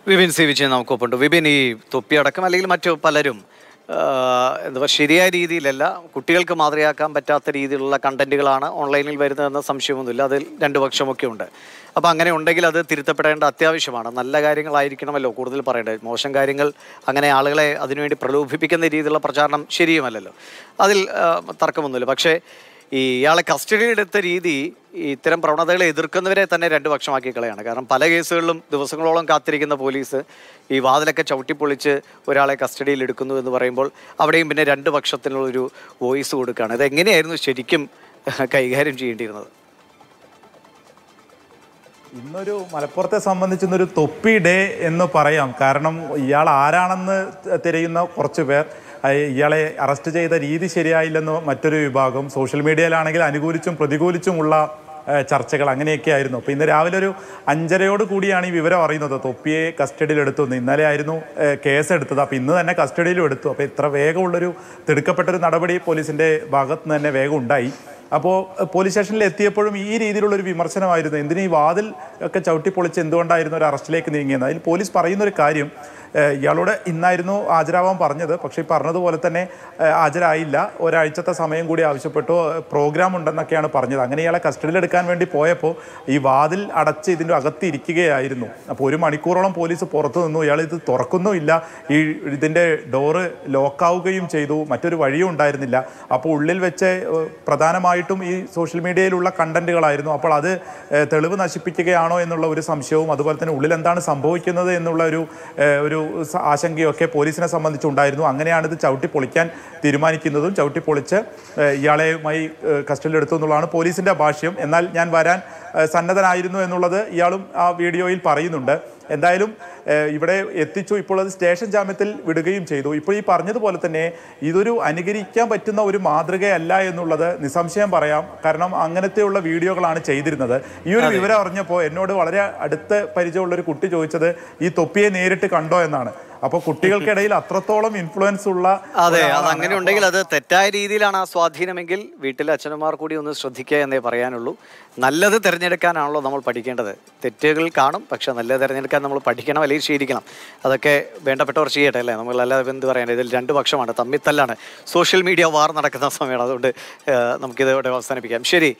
Vipin C Vijayan നമുക്കൊപ്പുണ്ട് വിപിൻ ഈ തൊപ്പിയടക്കം അല്ലെങ്കിൽ മറ്റു പലരും ആ, എന്താ പറയുക ശരിയായ രീതിയിലല്ല കുട്ടികൾക്ക് മാതൃകയാക്കാൻ പറ്റാത്ത രീതിയിലുള്ള കണ്ടന്റുകളാണ് ഓൺലൈനിൽ വരുന്നതെന്ന സംശയമൊന്നുമില്ല അതിൽ രണ്ട് പക്ഷമൊക്കെ ഉണ്ട് അപ്പോൾ അങ്ങനെ ഉണ്ടെങ്കിൽ അത് തിരുത്തപ്പെടേണ്ട അത്യാവശ്യമാണ് നല്ല കാര്യങ്ങളായിരിക്കണമല്ലോ കൂടുതൽ പറയേണ്ടത് മോശം കാര്യങ്ങൾ അങ്ങനെ ആളുകളെ അതിനുവേണ്ടി പ്രലോഭിപ്പിക്കുന്ന രീതിയിലുള്ള പ്രചാരണം ശരിയുമല്ലല്ലോ അതിൽ ആ, തർക്കമൊന്നുമില്ല പക്ഷേ ഈ ഇയാളെ കസ്റ്റഡിയിലെടുത്ത രീതി ഈ ഇത്തരം പ്രവണതകളെ എതിർക്കുന്നവരെ തന്നെ രണ്ട് പക്ഷമാക്കി കളയാണ് കാരണം പല കേസുകളിലും ദിവസങ്ങളോളം കാത്തിരിക്കുന്ന പോലീസ് ഈ വാതിലൊക്കെ ചവിട്ടിപ്പൊളിച്ച് ഒരാളെ കസ്റ്റഡിയിൽ എടുക്കുന്നു എന്ന് പറയുമ്പോൾ അവിടെയും പിന്നെ രണ്ട് പക്ഷത്തിനുള്ളൊരു വോയിസ് കൊടുക്കുകയാണ് ഇത് എങ്ങനെയായിരുന്നു ശരിക്കും കൈകാര്യം ചെയ്യേണ്ടിയിരുന്നത് ഇന്നൊരു മലപ്പുറത്തെ സംബന്ധിച്ച് ഇന്നൊരു തൊപ്പി ഡേ എന്ന് പറയാം കാരണം ഇയാൾ ആരാണെന്ന് തിരയുന്ന കുറച്ച് പേർ അയ് ഇയാളെ അറസ്റ്റ് ചെയ്ത രീതി ശരിയായില്ലെന്ന് മറ്റൊരു വിഭാഗം സോഷ്യൽ മീഡിയയിലാണെങ്കിൽ അനുകൂലിച്ചും പ്രതികൂലിച്ചുമുള്ള ഏഹ്, ചർച്ചകൾ അങ്ങനെയൊക്കെ ആയിരുന്നു അപ്പോൾ ഇന്ന് രാവിലെ ഒരു അഞ്ചരയോട് കൂടിയാണ് ഈ വിവരം അറിയുന്നത് തൊപ്പിയെ കസ്റ്റഡിയിൽ എടുത്തു എന്ന് ഇന്നലെ ആയിരുന്നു ഏഹ്, കേസ് എടുത്തത് അപ്പോൾ ഇന്ന് തന്നെ കസ്റ്റഡിയിലും എടുത്തു അപ്പോൾ ഇത്ര വേഗമുള്ളൊരു തിടുക്കപ്പെട്ടൊരു നടപടി പോലീസിൻ്റെ ഭാഗത്ത് നിന്ന് തന്നെ വേഗം ഉണ്ടായി അപ്പോൾ പോലീസ് സ്റ്റേഷനിൽ എത്തിയപ്പോഴും ഈ രീതിയിലുള്ള ഒരു വിമർശനമായിരുന്നു എന്തിനു ഈ വാതിൽ ഒക്കെ ചവിട്ടിപ്പൊളിച്ച് എന്തുകൊണ്ടായിരുന്നു ഒരു അറസ്റ്റിലേക്ക് നീങ്ങിയത് അതിൽ പോലീസ് പറയുന്ന ഒരു കാര്യം ഏഹ്, ഇയാളോട് ഇന്നായിരുന്നു ഹാജരാവാൻ പറഞ്ഞത് പക്ഷേ ഈ പറഞ്ഞതുപോലെ തന്നെ ഏഹ്, ഹാജരായില്ല ഒരാഴ്ചത്തെ സമയം കൂടി ആവശ്യപ്പെട്ടു ഏഹ്, പ്രോഗ്രാം ഉണ്ടെന്നൊക്കെയാണ് പറഞ്ഞത് അങ്ങനെ ഇയാളെ കസ്റ്റഡിയിൽ എടുക്കാൻ വേണ്ടി പോയപ്പോൾ ഈ വാതിൽ അടച്ച് ഇതിൻ്റെ അകത്ത് ഇരിക്കുകയായിരുന്നു അപ്പോൾ ഒരു മണിക്കൂറോളം പോലീസ് പുറത്തു നിന്നു ഇയാൾ ഇത് തുറക്കുന്നുമില്ല ഈ ഇതിൻ്റെ ഡോറ് ലോക്കാവുകയും ചെയ്തു മറ്റൊരു വഴിയും ഉണ്ടായിരുന്നില്ല അപ്പോൾ ഉള്ളിൽ വെച്ച് ഏഹ്, പ്രധാനമായിട്ടും ഈ സോഷ്യൽ മീഡിയയിലുള്ള കണ്ടന്റുകളായിരുന്നു അപ്പോൾ അത് ഏഹ്, തെളിവ് നശിപ്പിക്കുകയാണോ എന്നുള്ള ഒരു സംശയവും അതുപോലെ തന്നെ ഉള്ളിൽ എന്താണ് സംഭവിക്കുന്നത് എന്നുള്ള ഒരു ഏഹ്, ഒരു സ- ആശങ്കയൊക്കെ പോലീസിനെ സംബന്ധിച്ചുണ്ടായിരുന്നു അങ്ങനെയാണ് ഇത് ചവിട്ടി പൊളിക്കാൻ തീരുമാനിക്കുന്നതും ചവിട്ടി പൊളിച്ച് ഏഹ്, ഇയാളെയുമായി ഏഹ്, കസ്റ്റഡിയിൽ എടുത്തു എന്നുള്ളതാണ് പോലീസിന്റെ ഭാഷ്യം എന്നാൽ ഞാൻ വരാൻ ഏഹ്, സന്നദ്ധനായിരുന്നു എന്നുള്ളത് ഇയാളും ആ വീഡിയോയിൽ പറയുന്നുണ്ട് എന്തായാലും ഏഹ്, ഇവിടെ എത്തിച്ചു ഇപ്പോൾ അത് സ്റ്റേഷൻ ജാമ്യത്തിൽ വിടുകയും ചെയ്തു ഇപ്പോൾ ഈ പറഞ്ഞതുപോലെ തന്നെ ഇതൊരു അനുകരിക്കാൻ പറ്റുന്ന ഒരു മാതൃകയല്ല എന്നുള്ളത് നിസ്സംശയം പറയാം കാരണം അങ്ങനത്തെയുള്ള വീഡിയോകളാണ് ചെയ്തിരുന്നത് ഈ ഒരു വിവരം അറിഞ്ഞപ്പോൾ എന്നോട് വളരെ അടുത്ത് പരിചയമുള്ള ഒരു കുട്ടി ചോദിച്ചത് ഈ തൊപ്പിയെ നേരിട്ട് കണ്ടോ എന്നാണ് അപ്പോൾ കുട്ടികൾക്കിടയിൽ അത്രത്തോളം ഇൻഫ്ലുവൻസ് ഉള്ള അതെ അത് ഒരാളാണ്. അങ്ങനെ ഉണ്ടെങ്കിൽ അത് തെറ്റായ രീതിയിലാണ് ആ സ്വാധീനമെങ്കിൽ വീട്ടിലെ അച്ഛനമ്മമാർ കൂടി ഒന്ന് ശ്രദ്ധിക്കുക എന്നേ പറയാനുള്ളൂ നല്ലത് തിരഞ്ഞെടുക്കാനാണല്ലോ നമ്മൾ പഠിക്കേണ്ടത് തെറ്റുകൾ കാണും പക്ഷെ നല്ലത് തിരഞ്ഞെടുക്കാൻ നമ്മൾ പഠിക്കണം അല്ലെങ്കിൽ ശീലിക്കണം അതൊക്കെ വേണ്ടപ്പെട്ടവർ ചെയ്യട്ടെ അല്ലേ നമ്മൾ അല്ലാതെ എന്ത് പറയാൻ ഇതിൽ രണ്ട് പക്ഷമാണ് തമ്മിത്തല്ലാണ് സോഷ്യൽ മീഡിയ വാർ നടക്കുന്ന സമയമാണ് അതുകൊണ്ട് ഏഹ്, നമുക്കിത് ഇവിടെ അവസാനിപ്പിക്കാം ശരി